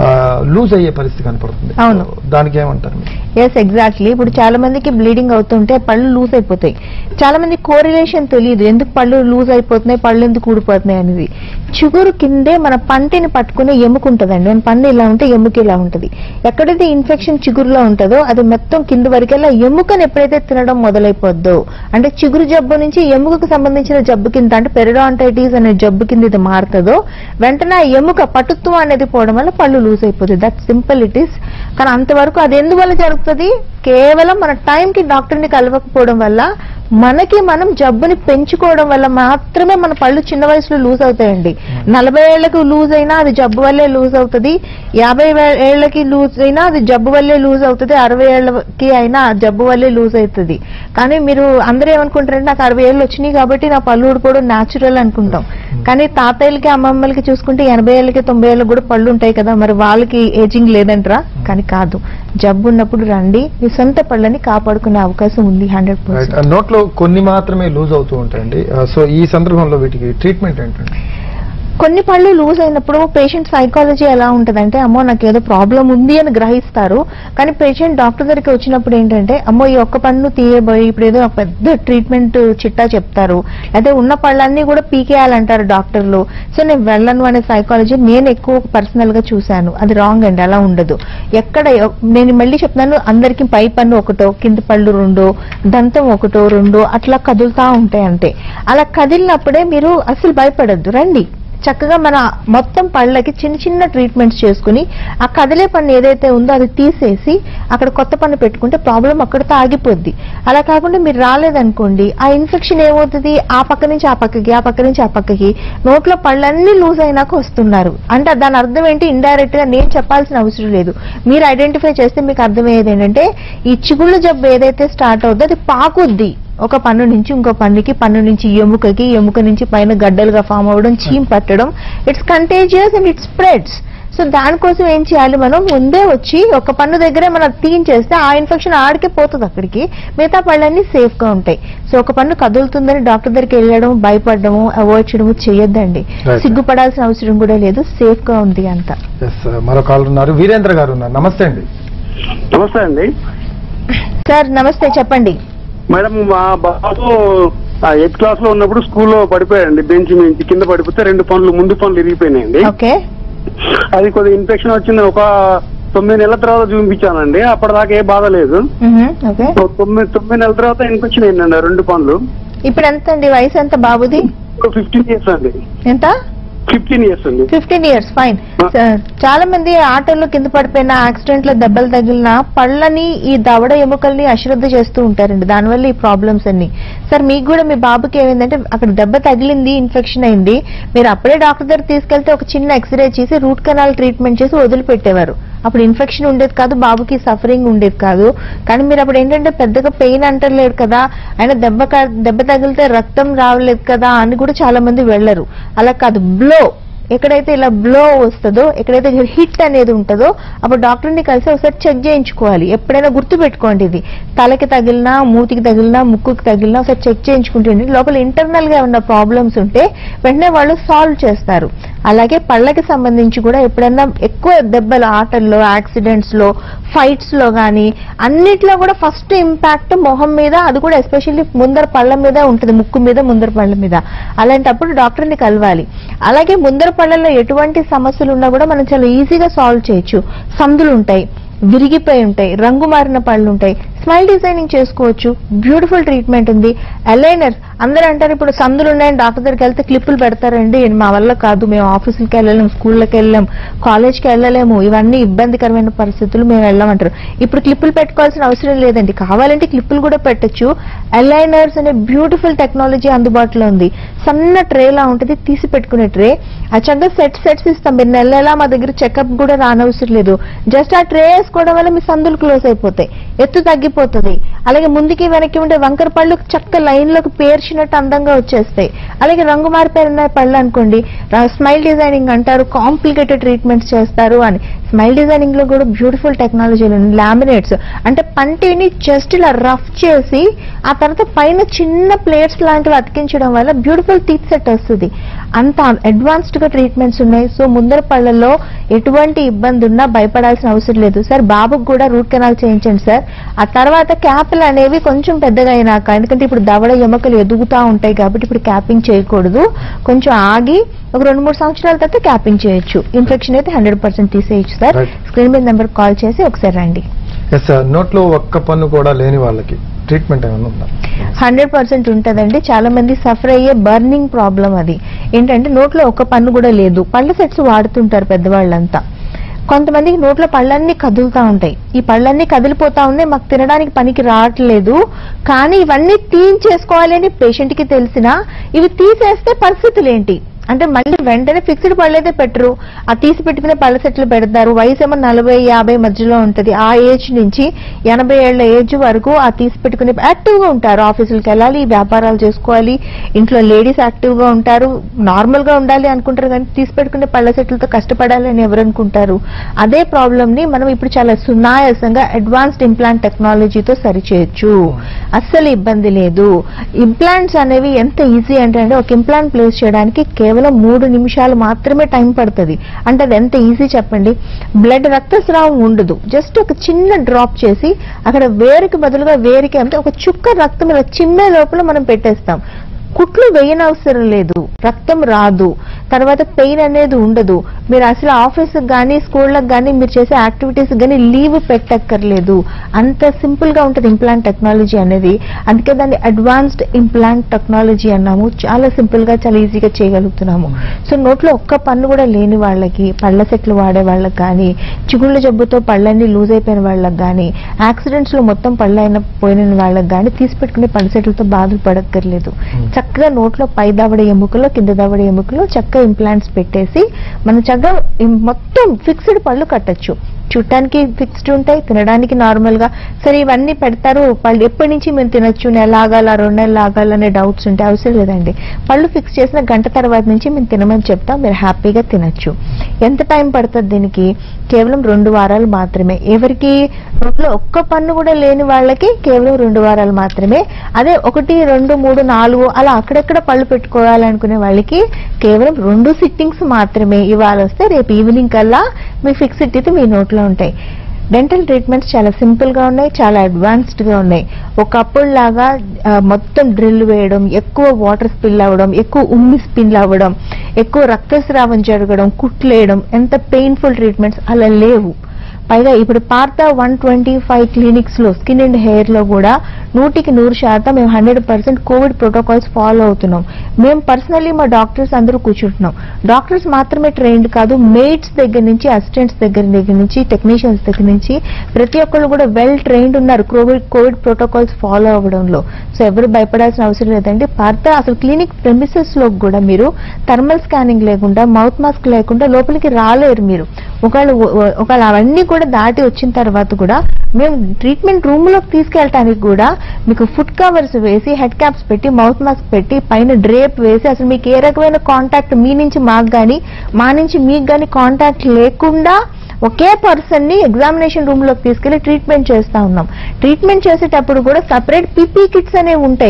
లూజ్ అయ్యే పరిస్థితి కనపడుతుంది అవును. దానికి ఏమంటారు మీరు ఎస్ ఎగ్జాక్ట్లీ ఇప్పుడు చాలా మందికి బ్లీడింగ్ అవుతుంటే పళ్ళు లూజ్ అయిపోతాయి చాలా మంది కోరిలేషన్ తెలియదు ఎందుకు పళ్ళు లూజ్ అయిపోతున్నాయి పళ్ళు ఎందుకు ఊడిపోతున్నాయి అనేది చిగురు కిందే మన పంటిని పట్టుకునే ఎముక ఉంటుందండి మన పన్ను ఇలా ఉంటే ఎముక ఇలా ఉంటుంది ఎక్కడైతే ఇన్ఫెక్షన్ చిగురులో ఉంటుందో అది మొత్తం కింద వరకెల్లా ఎముకను ఎప్పుడైతే తినడం మొదలైపోద్దో అంటే చిగురు జబ్బు నుంచి ఎముకకు సంబంధించిన జబ్బు కింద అంటే పెరడాంటైటిస్ అనే జబ్బు కింద ఇది మారుతుందో వెంటనే ఆ ఎముక పటుత్వం అనేది పోవడం వల్ల పళ్ళు లూజ్ అయిపోతుంది దట్ సింపుల్ ఇట్ ఈస్ కానీ అంతవరకు అది ఎందువల్ల జరుగుతుంది కేవలం మన టైంకి డాక్టర్ని కలవకపోవడం వల్ల మనకి మనం జబ్బుని పెంచుకోవడం వల్ల మాత్రమే మన పళ్ళు చిన్న వయసులో లూజ్ అవుతాయండి నలభై ఏళ్లకు లూజ్ అయినా అది జబ్బు వల్లే లూజ్ అవుతుంది యాభై వే- ఏళ్లకి లూజ్ అయినా అది జబ్బు వల్లే లూజ్ అవుతుంది అరవై ఏళ్ళకి అయినా ఆ జబ్బు వల్లే లూజ్ అవుతుంది కానీ మీరు అందరూ ఏమనుకుంటారంటే నాకు అరవై ఏళ్ళు వచ్చినాయి కాబట్టి నా పళ్ళు ఊడిపోవడం న్యాచురల్ అనుకుంటాం కానీ తాతయ్యలకి అమ్మమ్మలకి చూసుకుంటే ఎనభై ఏళ్ళకి తొంభై ఏళ్ళకి కూడా పళ్ళు ఉంటాయి కదా మరి వాళ్ళకి ఏజింగ్ లేదంటరా కానీ కాదు జబ్బు ఉన్నప్పుడు రండి మీ సొంత పళ్ళని కాపాడుకునే అవకాశం ఉంది హండ్రెడ్ రైట్ పర్సెంట్ నోట్లో కొన్ని మాత్రమే లూజ్ అవుతూ ఉంటాయండి సో ఈ సందర్భంలో వీటికి ట్రీట్మెంట్ ఏంటండి కొన్ని పళ్ళు లూజ్ అయినప్పుడు పేషెంట్ సైకాలజీ ఎలా ఉంటదంటే అమ్మో నాకు ఏదో ప్రాబ్లం ఉంది అని గ్రహిస్తారు కానీ పేషెంట్ డాక్టర్ దగ్గరికి వచ్చినప్పుడు ఏంటంటే అమ్మో ఈ ఒక్క పన్ను తీయబోయి ఇప్పుడు ఏదో ఒక పెద్ద ట్రీట్మెంట్ చిట్టా చెప్తారు అయితే ఉన్న పళ్ళన్నీ కూడా పీకేయాలంటారు డాక్టర్లు సో నేను వెళ్ళను అనే సైకాలజీ నేను ఎక్కువ పర్సనల్ గా చూశాను అది రాంగ్ అండి అలా ఉండదు ఎక్కడ నేను మళ్ళీ చెప్తున్నాను అందరికి పై పన్ను ఒకటో కింద పళ్ళు రెండో దంతం ఒకటో రెండో అట్లా కదులుతా ఉంటాయి అంతే అలా కదిలినప్పుడే మీరు అసలు భయపడద్దు రండి చక్కగా మన మొత్తం పళ్ళకి చిన్న చిన్న ట్రీట్మెంట్స్ చేసుకుని ఆ కదిలే పన్ను ఏదైతే ఉందో అది తీసేసి అక్కడ కొత్త పన్ను పెట్టుకుంటే ప్రాబ్లం అక్కడితో ఆగిపోద్ది అలా కాకుండా మీరు రాలేదనుకోండి ఆ ఇన్ఫెక్షన్ ఏమవుతుంది ఆ పక్క నుంచి ఆ పక్కకి ఆ పక్క నుంచి ఆ పక్కకి నోట్లో పళ్ళన్నీ లూజ్ అయినాక వస్తున్నారు అంటే దాని అర్థం ఏంటి ఇండైరెక్ట్ గా నేను చెప్పాల్సిన అవసరం లేదు మీరు ఐడెంటిఫై చేస్తే మీకు అర్థమయ్యేది ఏంటంటే ఈ చిగుళ్ళ జబ్బు ఏదైతే స్టార్ట్ అవుతుందో అది పాకుద్ది ఒక పన్ను నుంచి ఇంకో పన్నుకి పన్ను నుంచి ఎముకకి ఎముక నుంచి పైన గడ్డలుగా ఫామ్ అవ్వడం చీమ్ పట్టడం it's contagious and it spreads so దానికోసం ఏం చేయాలి మనం ముందే వచ్చి ఒక పన్ను దగ్గరే మనం తీయించేస్తే ఆ ఇన్ఫెక్షన్ ఆడికే పోతుంది అక్కడికి మిగతా పళ్ళన్నీ సేఫ్ గా ఉంటాయి సో ఒక పన్ను కదులుతుందని డాక్టర్ దగ్గరికి వెళ్ళడం భయపడడము అవాయిడ్ చేయడము చేయొద్దండి Right. సిగ్గుపడాల్సిన అవసరం కూడా లేదు సేఫ్ గా ఉంది అంతా ఎస్ మరో కాల్ ఉన్నారు వీరేంద్ర గారు ఉన్నారు నమస్తే అండి నమస్తే అండి సార్ నమస్తే చెప్పండి మేడం మా బాబు ఎయిత్ క్లాస్ లో ఉన్నప్పుడు స్కూల్లో పడిపోయాడండి బెంచ్ నుంచి కింద పడిపోతే రెండు పనులు ముందు పనులు ఇరిగిపోయినాయండి ఓకే అది కొద్దిగా ఇన్ఫెక్షన్ వచ్చింది ఒక తొమ్మిది నెలల తర్వాత చూపించానండి అప్పటిదాకా ఏ బాధ లేదు ఓకే ఓ తొమ్మిది తొమ్మిది నెలల తర్వాత ఇన్ఫెక్షన్ అయిందండి ఆ రెండు పనులు ఇప్పుడు ఎంత అండి వయసు ఎంత బాబుది ఫిఫ్టీన్ ఇయర్స్ అండి ఎంత ఫిఫ్టీన్ ఇయర్స్ అండి ఫిఫ్టీన్ ఇయర్స్ ఫైన్ చాలా మంది ఆటోల్లో కింద పడిపోయిన యాక్సిడెంట్ లో దెబ్బలు తగిలిన పళ్ళని ఈ దవడ ఎముకల్ని అశ్రద్ధ చేస్తూ ఉంటారండి దానివల్ల ఈ ప్రాబ్లమ్స్ అన్ని సార్ మీకు కూడా మీ బాబుకి ఏమైందంటే అక్కడ దెబ్బ తగిలింది ఇన్ఫెక్షన్ అయింది మీరు అప్పుడే డాక్టర్ దగ్గర తీసుకెళ్తే ఒక చిన్న ఎక్స్రే చేసి రూట్ కెనాల్ ట్రీట్మెంట్ చేసి వదిలిపెట్టేవారు అప్పుడు ఇన్ఫెక్షన్ ఉండేది కాదు బాబుకి సఫరింగ్ ఉండేది కాదు కానీ మీరు అప్పుడు ఏంటంటే పెద్దగా పెయిన్ అంటలేడు కదా ఆయన దెబ్బ క- దెబ్బ తగిలితే రక్తం రావలేదు కదా అని కూడా చాలా మంది వెళ్ళరు అలా కాదు బ్లో ఎక్కడైతే ఇలా బ్లో వస్తుందో ఎక్కడైతే హిట్ అనేది ఉంటుందో అప్పుడు డాక్టర్ని కలిసి ఒకసారి చెక్ చేయించుకోవాలి ఎప్పుడైనా గుర్తు పెట్టుకోండి ఇది తలకి తగిలినా మూతికి తగిలినా ముక్కుకి తగిలినా ఒకసారి చెక్ చేయించుకుంటుంది లోపల ఇంటర్నల్ గా ఉన్న ప్రాబ్లమ్స్ ఉంటే వెంటనే వాళ్ళు సాల్వ్ చేస్తారు అలాగే పళ్ళకి సంబంధించి కూడా ఎప్పుడైనా ఎక్కువ దెబ్బలు ఆటల్లో యాక్సిడెంట్స్ లో ఫైట్స్ లో గానీ అన్నిట్లో కూడా ఫస్ట్ ఇంపాక్ట్ మొహం మీద అది కూడా ఎస్పెషల్లీ ముందర పళ్ళ మీద ఉంటుంది ముక్కు మీద ముందర పళ్ళ మీద అలాంటప్పుడు డాక్టర్ని కలవాలి అలాగే ముందర పళ్ళల్లో ఎటువంటి సమస్యలు ఉన్నా కూడా మనం చాలా ఈజీగా సాల్వ్ చేయొచ్చు సందులు ఉంటాయి విరిగిపోయి ఉంటాయి రంగు మారిన పళ్ళు ఉంటాయి స్మైల్ డిజైనింగ్ చేసుకోవచ్చు బ్యూటిఫుల్ ట్రీట్మెంట్ ఉంది అలైనర్ అందరూ అంటారు ఇప్పుడు సందులు ఉన్నాయని డాక్టర్ దగ్గరికి వెళ్తే క్లిప్పులు పెడతారండి మా వల్ల కాదు మేము ఆఫీసులకి వెళ్ళలేము స్కూళ్ళకి వెళ్ళలేము కాలేజ్కి వెళ్ళలేము ఇవన్నీ ఇబ్బందికరమైన పరిస్థితులు మేము వెళ్ళమంటారు ఇప్పుడు క్లిప్పులు పెట్టుకోవాల్సిన అవసరం లేదండి కావాలంటే క్లిప్పులు కూడా పెట్టొచ్చు అలైనర్స్ అనే బ్యూటిఫుల్ టెక్నాలజీ అందుబాటులో ఉంది సన్న ట్రేలా ఉంటుంది తీసి పెట్టుకునే ట్రే ఆ చక్కగా సెట్ సెట్స్ ఇస్తాం మీరు నెల నెలా మా దగ్గర చెకప్ కూడా రానవసరం లేదు జస్ట్ ఆ ట్రే వేసుకోవడం వల్ల మీ సందులు క్లోజ్ అయిపోతాయి ఎత్తు తగ్గిపోతుంది అలాగే ముందుకి వెనక్కి ఉండే వంకర పళ్ళు చక్క లైన్ లోకి పేర్చినట్టు అందంగా వచ్చేస్తాయి అలాగే రంగు మారిపోయిన పళ్ళు అనుకోండి స్మైల్ డిజైనింగ్ అంటారు కాంప్లికేటెడ్ ట్రీట్మెంట్స్ చేస్తారు అని స్మైల్ డిజైనింగ్ లో కూడా బ్యూటిఫుల్ టెక్నాలజీలు లామినేట్స్ అంటే పంటిని జస్ట్ ఇలా రఫ్ చేసి ఆ తర్వాత పైన చిన్న ప్లేట్స్ లాంటివి అతికించడం వల్ల బ్యూటిఫుల్ టీత్ సెట్ వస్తుంది అంత అడ్వాన్స్డ్ గా ట్రీట్మెంట్స్ ఉన్నాయి సో ముందర పళ్ళల్లో ఎటువంటి ఇబ్బంది ఉన్నా భయపడాల్సిన అవసరం లేదు సార్ బాబుకు కూడా రూట్ కెనాల్ చేయించండి సార్ ఆ తర్వాత క్యాప్లు అనేవి కొంచెం పెద్దగా అయినాక ఎందుకంటే ఇప్పుడు దవడ ఎముకలు ఎదుగుతా ఉంటాయి కాబట్టి ఇప్పుడు క్యాపింగ్ చేయకూడదు కొంచెం ఆగి ఒక రెండు మూడు సంవత్సరాల తర్వాత క్యాపింగ్ చేయొచ్చు ఇన్ఫెక్షన్ అయితే హండ్రెడ్ పర్సెంట్ తీసేయచ్చు సార్ Right. స్క్రీన్ మీద నెంబర్ కాల్ చేసి ఒకసారి రండి ఎస్ సార్ నోట్లో ఒక్క పన్ను కూడా లేని వాళ్ళకి ట్రీట్మెంట్ ఏమైనా ఉందా హండ్రెడ్ పర్సెంట్ ఉంటదండి చాలా మంది సఫర్ అయ్యే బర్నింగ్ ప్రాబ్లం అది ఏంటంటే నోట్లో ఒక పన్ను కూడా లేదు పళ్ళ సెట్స్ వాడుతుంటారు పెద్దవాళ్ళంతా కొంతమందికి నోట్లో పళ్ళన్నీ కదులుతా ఉంటాయి ఈ పళ్ళన్నీ కదిలిపోతా ఉన్నాయి మాకు తినడానికి పనికి రావట్లేదు కానీ ఇవన్నీ తీయించేసుకోవాలి అని పేషెంట్ కి తెలిసినా ఇవి తీసేస్తే పరిస్థితులు ఏంటి అంటే మళ్ళీ వెంటనే ఫిక్స్డ్ పళ్ళైతే పెట్టరు ఆ తీసి పెట్టుకునే పళ్ళ సెట్లు పెడతారు వయసు ఏమో నలభై యాభై మధ్యలో ఉంటది ఆ ఏజ్ నుంచి ఎనభై ఏళ్ల ఏజ్ వరకు ఆ తీసి పెట్టుకునే యాక్టివ్ గా ఉంటారు ఆఫీసులకు వెళ్ళాలి వ్యాపారాలు చేసుకోవాలి ఇంట్లో లేడీస్ యాక్టివ్ గా ఉంటారు నార్మల్ గా ఉండాలి అనుకుంటారు కానీ తీసి పెట్టుకునే పళ్ళ సెట్లతో కష్టపడాలి అని ఎవరు అనుకుంటారు అదే ప్రాబ్లమ్ ని మనం ఇప్పుడు చాలా సునాయాసంగా అడ్వాన్స్డ్ ఇంప్లాంట్ టెక్నాలజీతో సరిచేయొచ్చు అస్సలు ఇబ్బంది లేదు ఇంప్లాంట్స్ అనేవి ఎంత ఈజీ అంటే అంటే ఒక ఇంప్లాంట్ ప్లేస్ చేయడానికి కేవలం మూడు నిమిషాలు మాత్రమే టైం పడుతుంది అంటే అది ఎంత ఈజీ చెప్పండి బ్లడ్ రక్తస్రావం ఉండదు జస్ట్ ఒక చిన్న డ్రాప్ చేసి అక్కడ వేరుకి బదులుగా వేరికి అంటే ఒక చుక్క రక్తం ఇలా చిమ్మే లోపల మనం పెట్టేస్తాం కుట్లు వేయనవసరం లేదు రక్తం రాదు తర్వాత పెయిన్ అనేది ఉండదు మీరు అసలు ఆఫీస్కి కానీ స్కూళ్ళకి కానీ మీరు చేసే యాక్టివిటీస్ కానీ లీవ్ పెట్టక్కర్లేదు అంత సింపుల్ గా ఉంటుంది ఇంప్లాంట్ టెక్నాలజీ అనేది అందుకే దాన్ని అడ్వాన్స్డ్ ఇంప్లాంట్ టెక్నాలజీ అన్నాము చాలా సింపుల్ గా చాలా ఈజీగా చేయగలుగుతున్నాము సో నోట్లో ఒక్క పన్ను కూడా లేని వాళ్ళకి పళ్ళ సెట్లు వాడే వాళ్ళకి కానీ చిగుళ్ళ జబ్బుతో పళ్ళన్నీ లూజ్ అయిపోయిన వాళ్ళకి కానీ యాక్సిడెంట్స్ లో మొత్తం పళ్ళు అయిన పోయిన వాళ్ళకి కానీ తీసి పెట్టుకునే పళ్ళ సెట్లతో బాధలు పడక్కర్లేదు చక్కగా నోట్లో పై దవడ ఎముకలో కింద దవడ ఎముకలో చక్కగా ఇంప్లాంట్స్ పెట్టేసి మనం చక్కగా ఇం- మొత్తం ఫిక్స్డ్ పళ్ళు కట్టొచ్చు చూడటానికి ఫిక్స్డ్ ఉంటాయి తినడానికి నార్మల్ గా సరే ఇవన్నీ పెడతారు పళ్ళు ఎప్పటి నుంచి మేము తినొచ్చు నెల ఆగాల రెండు నెలలు ఆగాలనే డౌట్స్ ఉంటాయి అవసరం లేదండి పళ్ళు ఫిక్స్ చేసిన గంట తర్వాత నుంచి మేము తినమని చెప్తాం మీరు హ్యాపీగా తినొచ్చు ఎంత టైం పడుతుంది దీనికి కేవలం రెండు వారాలు మాత్రమే ఎవరికి నోట్లో ఒక్క పన్ను కూడా లేని వాళ్ళకి కేవలం రెండు వారాలు మాత్రమే అదే ఒకటి రెండు మూడు నాలుగు అలా అక్కడెక్కడ పళ్ళు పెట్టుకోవాలనుకునే వాళ్ళకి కేవలం రెండు సిట్టింగ్స్ మాత్రమే ఇవాళ వస్తే రేపు ఈవినింగ్ కల్లా మీ ఫిక్స్డ్ టీత్ మీ నోట్లో ఉంటాయి డెంటల్ ట్రీట్మెంట్స్ చాలా సింపుల్ గా ఉన్నాయి చాలా అడ్వాన్స్డ్ గా ఉన్నాయి ఒకప్పుడు లాగా ఆ, మొత్తం డ్రిల్ వేయడం ఎక్కువ వాటర్ స్పిల్ అవ్వడం ఎక్కువ ఉమ్మి స్పిల్ అవ్వడం ఎక్కువ రక్తస్రావం జరగడం కుట్లేయడం ఎంత పెయిన్ఫుల్ ట్రీట్మెంట్స్ అలా లేవు పైగా ఇప్పుడు Partha one twenty five clinics లో స్కిన్ అండ్ హెయిర్ లో కూడా నూటికి నూరు శాతం మేము hundred percent covid protocols follow అవుతున్నాం మేము పర్సనల్లీ మా డాక్టర్స్ అందరూ కూర్చుంటున్నాం డాక్టర్స్ మాత్రమే ట్రైన్డ్ కాదు మేట్స్ దగ్గర నుంచి అసిస్టెంట్స్ దగ్గర దగ్గర నుంచి టెక్నీషియన్స్ దగ్గర నుంచి ప్రతి ఒక్కళ్ళు కూడా వెల్ ట్రైన్డ్ ఉన్నారు కోవిడ్ కోవిడ్ ప్రోటోకాల్స్ ఫాలో అవ్వడంలో సో ఎవరు భయపడాల్సిన అవసరం లేదండి పార్త అసలు క్లినిక్ ప్రెమిసెస్ లో కూడా మీరు థర్మల్ స్కానింగ్ లేకుండా మౌత్ మాస్క్ లేకుండా లోపలికి రాలేరు మీరు ఒకవేళ ఒకవేళ అవన్నీ కూడా దాటి వచ్చిన తర్వాత కూడా మేము ట్రీట్మెంట్ రూమ్ లోకి తీసుకెళ్ళటానికి కూడా మీకు ఫుట్ కవర్స్ వేసి హెడ్ క్యాప్స్ పెట్టి మౌత్ మాస్క్ పెట్టి పైన డ్రేప్ వేసి అసలు మీకు ఏ రకమైన కాంటాక్ట్ మీ నుంచి మాకు కానీ మా నుంచి మీకు కానీ కాంటాక్ట్ లేకుండా ఒకే పర్సన్ ని ఎగ్జామినేషన్ రూమ్ లోకి తీసుకెళ్లి ట్రీట్మెంట్ చేస్తా ఉన్నాం ట్రీట్మెంట్ చేసేటప్పుడు కూడా సపరేట్ పీపీ కిట్స్ అనేవి ఉంటాయి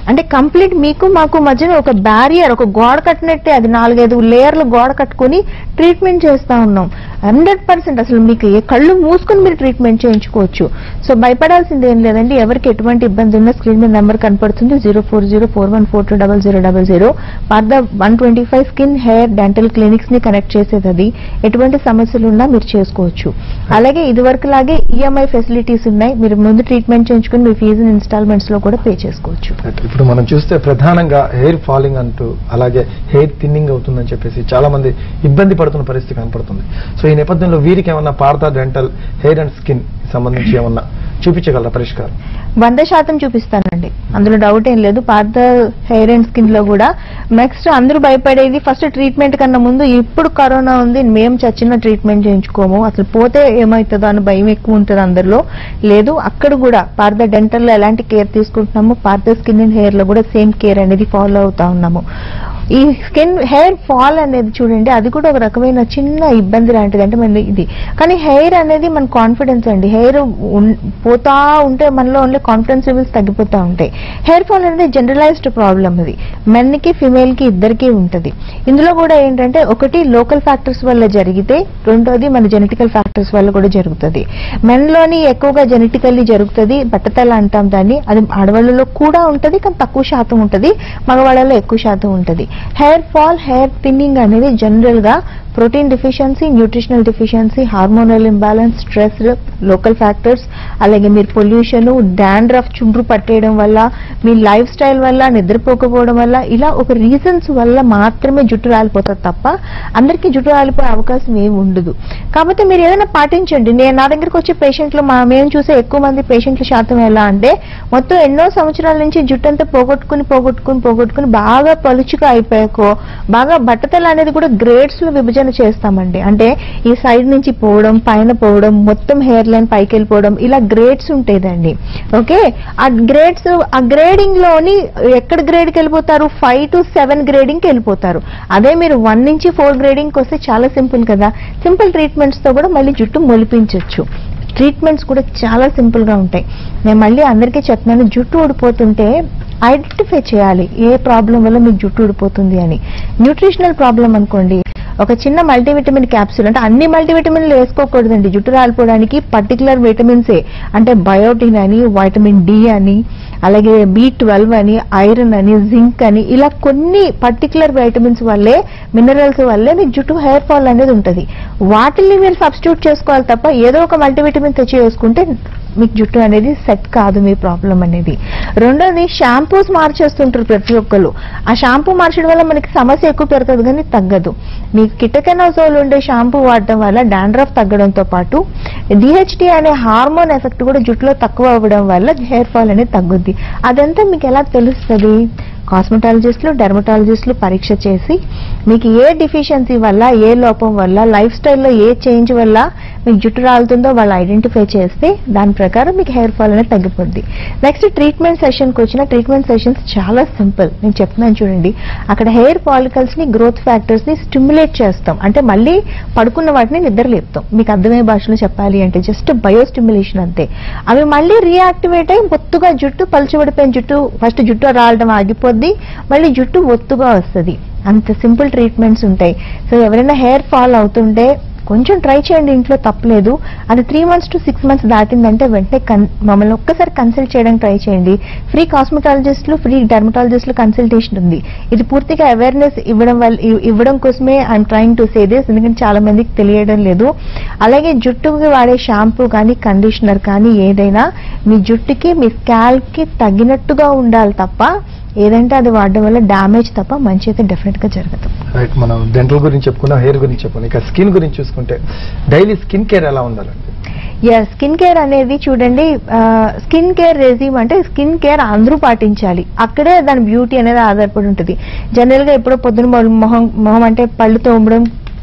అంటే కంప్లీట్ మీకు మాకు మధ్యన ఒక బ్యారియర్ ఒక గోడ కట్టినట్టే అది నాలుగైదు లేయర్లు గోడ కట్టుకొని ట్రీట్మెంట్ చేస్తా ఉన్నాం హండ్రెడ్ పర్సెంట్ అసలు మీకు ఏ కళ్ళు మూసుకొని మీరు ట్రీట్మెంట్ చేయించుకోవచ్చు సో భయపడాల్సింది ఏం లేదండి ఎవరికి ఎటువంటి ఇబ్బంది ఉన్నా స్క్రీన్ మీద నెంబర్ కనపడుతుంది zero four zero four one four two double zero double zero Partha one twenty five skin hair dental clinics ని కనెక్ట్ చేసేది అది ఎటువంటి సమస్యలు ఉన్నా మీరు చేసుకోవచ్చు అలాగే ఇదివరకు లాగే ఈఎంఐ ఫెసిలిటీస్ ఉన్నాయి మీరు ముందు ట్రీట్మెంట్ చేయించుకుని మీ ఫీజు ఇన్స్టాల్మెంట్స్ లో కూడా పే చేసుకోవచ్చు ఇప్పుడు మనం చూస్తే ప్రధానంగా హెయిర్ ఫాలింగ్ అంటూ అలాగే హెయిర్ థిన్నింగ్ అవుతుందని చెప్పేసి చాలా మంది ఇబ్బంది పడుతున్న పరిస్థితి కనపడుతుంది సో ఈ నేపథ్యంలో వీరికి ఏమన్నా Partha dental hair and skin సంబంధించి ఏమన్నా చూపించగలరా పరిష్కారం వంద శాతం చూపిస్తానండి అందులో డౌట్ ఏం లేదు పాత హెయిర్ అండ్ స్కిన్ లో కూడా నెక్స్ట్ అందరూ భయపడేది ఫస్ట్ ట్రీట్మెంట్ కన్నా ముందు ఇప్పుడు కరోనా ఉంది మేము చచ్చిన ట్రీట్మెంట్ చేయించుకోము అసలు పోతే ఏమవుతుందో అని భయం ఎక్కువ ఉంటుంది అందరిలో లేదు అక్కడ కూడా పార్థ డెంటల్ లో ఎలాంటి కేర్ తీసుకుంటున్నాము పార్థ స్కిన్ అండ్ హెయిర్ లో కూడా సేమ్ కేర్ అనేది ఫాలో అవుతా ఉన్నాము ఈ స్కిన్ హెయిర్ ఫాల్ అనేది చూడండి అది కూడా ఒక రకమైన చిన్న ఇబ్బంది లాంటిది అంటే మన ఇది కానీ హెయిర్ అనేది మన కాన్ఫిడెన్స్ అండి హెయిర్ పోతా ఉంటే మనలో ఓన్లీ కాన్ఫిడెన్స్ లెవెల్స్ తగ్గిపోతా ఉంటాయి హెయిర్ ఫాల్ అనేది జనరలైజ్డ్ ప్రాబ్లం ఇది మెన్ కి ఫిమేల్ కి ఇద్దరికి ఉంటది ఇందులో కూడా ఏంటంటే ఒకటి లోకల్ ఫ్యాక్టర్స్ వల్ల జరిగితే రెండోది మన జెనెటికల్ ఫ్యాక్టర్స్ వల్ల కూడా జరుగుతుంది మెన్ లోని ఎక్కువగా జెనెటికల్లీ జరుగుతుంది బట్టతల అంటాం దాన్ని అది ఆడవాళ్ళలో కూడా ఉంటది కానీ తక్కువ శాతం ఉంటది మగవాళ్ళలో ఎక్కువ శాతం ఉంటది హెయిర్ ఫాల్ హెయిర్ థిన్నింగ్ అనేది జనరల్ గా protein deficiency nutritional deficiency hormonal imbalance stress local factors అలాగే మీరు పొల్యూషన్ డాండ్రఫ్ చుండ్రు పట్టేయడం వల్ల మీ లైఫ్ స్టైల్ వల్ల నిద్రపోకపోవడం వల్ల ఇలా ఒక రీజన్స్ వల్ల మాత్రమే జుట్టు రాలిపోతుంది తప్ప అందరికీ జుట్టు రాలిపోయే అవకాశం ఏమి ఉండదు కాబట్టి మీరు ఏదైనా పాటించండి నేను నా దగ్గరకు వచ్చే పేషెంట్లు మా మేము చూసే ఎక్కువ మంది పేషెంట్ల శాతం ఎలా అంటే మొత్తం ఎన్నో సంవత్సరాల నుంచి జుట్టు అంతా పోగొట్టుకుని పోగొట్టుకుని పోగొట్టుకుని బాగా పలుచుగా అయిపోయాకో బాగా బట్టతల అనేది కూడా గ్రేడ్స్ లో విభజన చేస్తామండి అంటే ఈ సైడ్ నుంచి పోవడం పైన పోవడం మొత్తం హెయిర్ లైన్ పైకి వెళ్ళిపోవడం ఇలా గ్రేడ్స్ ఉంటాయిదండి ఓకే ఆ గ్రేడ్స్ ఆ గ్రేడింగ్ లోని ఎక్కడ గ్రేడ్ కి వెళ్ళిపోతారు ఫైవ్ టు సెవెన్ గ్రేడింగ్ కి వెళ్ళిపోతారు అదే మీరు వన్ నుంచి ఫోర్ గ్రేడింగ్ కి వస్తే చాలా సింపుల్ కదా సింపుల్ ట్రీట్మెంట్స్ తో కూడా మళ్ళీ జుట్టు మొలిపించవచ్చు ట్రీట్మెంట్స్ కూడా చాలా సింపుల్ గా ఉంటాయి నేను మళ్ళీ అందరికీ చెప్తున్నాను జుట్టు ఊడిపోతుంటే ఐడెంటిఫై చేయాలి ఏ ప్రాబ్లం వల్ల మీకు జుట్టు ఊడిపోతుంది అని న్యూట్రిషనల్ ప్రాబ్లం అనుకోండి ఒక చిన్న మల్టీవిటమిన్ క్యాప్సూల్ అంటే అన్ని మల్టీవిటమిన్లు వేసుకోకూడదండి జుట్టు రాలిపోవడానికి పర్టికులర్ విటమిన్సే అంటే బయోటిన్ అని వైటమిన్ డి అని అలాగే బి ట్వెల్వ్ అని ఐరన్ అని జింక్ అని ఇలా కొన్ని పర్టికులర్ వైటమిన్స్ వల్లే మినరల్స్ వల్లే మీకు జుట్టు హెయిర్ ఫాల్ అనేది ఉంటుంది వాటిని మీరు సబ్స్టిట్యూట్ చేసుకోవాలి తప్ప ఏదో ఒక మల్టీవిటమిన్ తెచ్చి వేసుకుంటే మీకు జుట్టు అనేది సెట్ కాదు మీ ప్రాబ్లం అనేది రెండోది షాంపూస్ మార్చేస్తుంటారు ప్రతి ఒక్కరు ఆ షాంపూ మార్చడం వల్ల మనకి సమస్య ఎక్కువ పెరుగుతుంది కానీ తగ్గదు మీకు కిటకెనోజోల్ ఉండే షాంపూ వాడటం వల్ల డాండ్రఫ్ తగ్గడంతో పాటు డిహెచ్డి అనే హార్మోన్ ఎఫెక్ట్ కూడా జుట్టులో తక్కువ అవ్వడం వల్ల హెయిర్ ఫాల్ అనేది తగ్గుద్ది అదంతా మీకు ఎలా తెలుస్తుంది కాస్మెటాలజిస్టులు డెర్మటాలజిస్టులు పరీక్ష చేసి మీకు ఏ డిఫిషియన్సీ వల్ల ఏ లోపం వల్ల లైఫ్ స్టైల్లో ఏ చేంజ్ వల్ల మీకు జుట్టు రాలుతుందో వాళ్ళు ఐడెంటిఫై చేస్తే దాని ప్రకారం మీకు హెయిర్ ఫాల్ అనేది తగ్గిపోద్ది నెక్స్ట్ ట్రీట్మెంట్ సెషన్కి వచ్చిన ట్రీట్మెంట్ సెషన్స్ చాలా సింపుల్ నేను చెప్తున్నాను చూడండి అక్కడ హెయిర్ పాలికల్స్ ని గ్రోత్ ఫ్యాక్టర్స్ ని స్టిమ్యులేట్ చేస్తాం అంటే మళ్ళీ పడుకున్న వాటిని నిద్ర లేపుతాం మీకు అర్థమయ్యే భాషలో చెప్పాలి అంటే జస్ట్ బయో స్టిమ్యులేషన్ అంతే అవి మళ్ళీ రీయాక్టివేట్ అయ్యి ఒత్తుగా జుట్టు పలుచబడిపోయిన జుట్టు ఫస్ట్ జుట్టు రాలడం ఆగిపోద్ది మళ్ళీ జుట్టు ఒత్తుగా వస్తుంది అంత సింపుల్ ట్రీట్మెంట్స్ ఉంటాయి సో ఎవరైనా హెయిర్ ఫాల్ అవుతుంటే కొంచెం ట్రై చేయండి ఇంట్లో తప్పలేదు అది three months to six months దాటిందంటే వెంటనే కన్- మమ్మల్ని ఒక్కసారి కన్సల్ట్ చేయడానికి ట్రై చేయండి ఫ్రీ కాస్మెటాలజిస్టులు ఫ్రీ డెర్మటాలజిస్టులు కన్సల్టేషన్ ఉంది ఇది పూర్తిగా అవేర్నెస్ ఇవ్వడం వల్ల ఇవ్- ఇవ్వడం కోసమే I'm trying to say this ఎందుకంటే చాలా మందికి తెలియడం లేదు అలాగే జుట్టుకి వాడే షాంపూ కానీ కండిషనర్ కానీ ఏదైనా మీ జుట్టుకి మీ స్కాల్ప్ కి తగినట్టుగా ఉండాలి తప్ప ఏదంటే అది వాడడం వల్ల డ్యామేజ్ తప్ప మంచి అయితే డెఫినెట్ గా జరగదు రైట్ మనం డెంటల్ గురించి చెప్పుకున్నాం హెయిర్ గురించి చెప్పుకున్నాం ఇక స్కిన్ గురించి చూసుకుంటే డైలీ స్కిన్ కేర్ ఎలా ఉండాలండి యా స్కిన్ కేర్ అనేది చూడండి స్కిన్ కేర్ రెజ్యూమ్ అంటే స్కిన్ కేర్ అందరూ పాటించాలి అక్కడే దాని బ్యూటీ అనేది ఆధారపడి ఉంటుంది జనరల్ గా ఎప్పుడో పొద్దున మొ- మొహం మొహం అంటే పళ్ళు తోమడం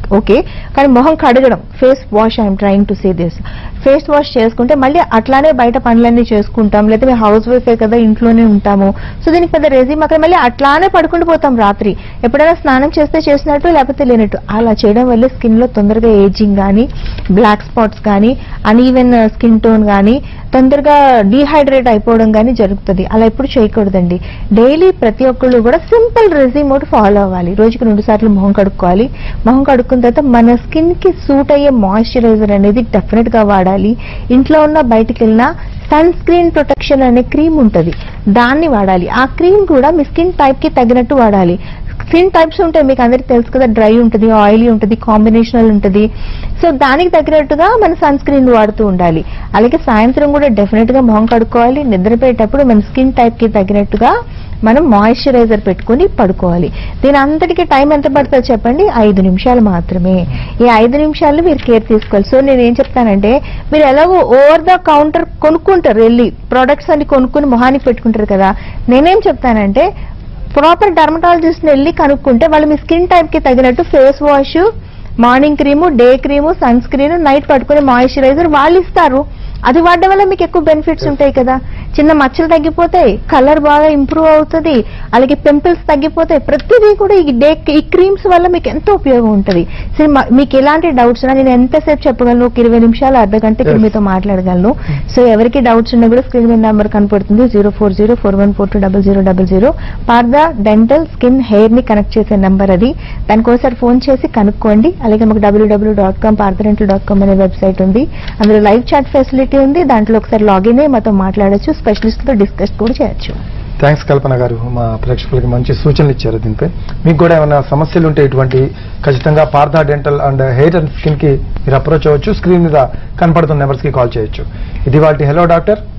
ఓకే కానీ మొహం కడగడం face wash I'm trying to say this face wash చేసుకుంటే మళ్ళీ అట్లానే బయట పనులన్నీ చేసుకుంటాం లేదా మేము హౌస్ వైఫే కదా ఇంట్లోనే ఉంటాము సో దీనికి పెద్ద రెజీమ్ అక్కడ మళ్ళీ అట్లానే పడుకుంటూ పోతాం రాత్రి ఎప్పుడైనా స్నానం చేస్తే చేసినట్టు లేకపోతే లేనట్టు అలా చేయడం వల్ల స్కిన్ లో తొందరగా ఏజింగ్ కానీ బ్లాక్ స్పాట్స్ కానీ అన్ఈవెన్ స్కిన్ టోన్ కానీ తొందరగా డీహైడ్రేట్ అయిపోవడం కానీ జరుగుతుంది అలా ఎప్పుడు చేయకూడదండి డైలీ ప్రతి ఒక్కళ్ళు కూడా సింపుల్ రెజీమ్ ఒకటి ఫాలో అవ్వాలి రోజుకి రెండు సార్లు మొహం కడుక్కోవాలి మొహం కడుక్కున్న తర్వాత మన స్కిన్ కి సూట్ అయ్యే మాయిశ్చరైజర్ అనేది డెఫినెట్ గా వాడాలి ఇంట్లో ఉన్న బయటికి వెళ్ళినా సన్ స్క్రీన్ ప్రొటెక్షన్ అనే క్రీమ్ ఉంటుంది దాన్ని వాడాలి ఆ క్రీమ్ కూడా మీ స్కిన్ టైప్ కి తగినట్టు వాడాలి స్కిన్ టైప్స్ ఉంటాయి మీకు అందరికి తెలుసు కదా డ్రై ఉంటుంది ఆయిలీ ఉంటుంది కాంబినేషనల్ ఉంటుంది సో దానికి తగినట్టుగా మన సన్ స్క్రీన్ వాడుతూ ఉండాలి అలాగే సాయంత్రం కూడా డెఫినెట్ గా మొహం కడుక్కోవాలి నిద్రపోయేటప్పుడు మన స్కిన్ టైప్ కి తగినట్టుగా మనం మాయిశ్చరైజర్ పెట్టుకొని పడుకోవాలి దీని అంతటికి టైం ఎంత పడుతుందో చెప్పండి ఐదు నిమిషాలు మాత్రమే ఈ ఐదు నిమిషాలు మీరు కేర్ తీసుకోవాలి సో నేను ఏం చెప్తానంటే మీరు ఎలాగో ఓవర్ ద కౌంటర్ కొనుక్కుంటారు వెళ్ళి ప్రొడక్ట్స్ అన్ని కొనుక్కుని మొహానికి పెట్టుకుంటారు కదా నేనేం చెప్తానంటే ప్రాపర్ డర్మటాలజిస్ట్ వెళ్ళి కనుక్కుంటే వాళ్ళు మీ స్కిన్ టైప్ కి తగినట్టు face wash morning cream day cream sunscreen night పట్టుకునే మాయిశ్చరైజర్ వాళ్ళు ఇస్తారు అది వాడడం వల్ల మీకు ఎక్కువ బెనిఫిట్స్ ఉంటాయి కదా చిన్న మచ్చలు తగ్గిపోతాయి కలర్ బాగా ఇంప్రూవ్ అవుతుంది అలాగే పింపుల్స్ తగ్గిపోతాయి ప్రతిదీ కూడా ఈ డే ఈ క్రీమ్స్ వల్ల మీకు ఎంతో ఉపయోగం ఉంటుంది సో మ- మీకు ఎలాంటి డౌట్స్ ఉన్నా నేను ఎంతసేపు చెప్పగలను ఒక ఇరవై నిమిషాలు అర్ధ గంట ఇక్కడ Yes. మీతో మాట్లాడగలను సో ఎవరికి డౌట్స్ ఉన్నా కూడా స్క్రీన్ మీద నెంబర్ కనపడుతుంది zero four zero four one four two double zero double zero Partha dental skin hair ని కనెక్ట్ చేసే నెంబర్ అది దానికోసారి ఫోన్ చేసి కనుక్కోండి అలాగే మాకు W W dot com Partha dental dot com అనే వెబ్సైట్ ఉంది అందులో లైవ్ చాట్ ఫెసిలిటీ ఉంది దాంట్లో ఒకసారి లాగిన్ అయ్యి మాతో మాట్లాడొచ్చు స్పెషలిస్ట్ తో డిస్కస్ కూడా చేయొచ్చు థ్యాంక్స్ కల్పన గారు మా ప్రేక్షకులకి మంచి సూచనలు ఇచ్చారు దీనిపై మీకు కూడా ఏమైనా సమస్యలు ఉంటే ఇటువంటి ఖచ్చితంగా Partha dental and hair and skin కి మీరు అప్రోచ్ అవ్వచ్చు స్క్రీన్ మీద కనపడుతున్న నెంబర్స్ కి కాల్ చేయొచ్చు ఇది వాటి హెలో డాక్టర్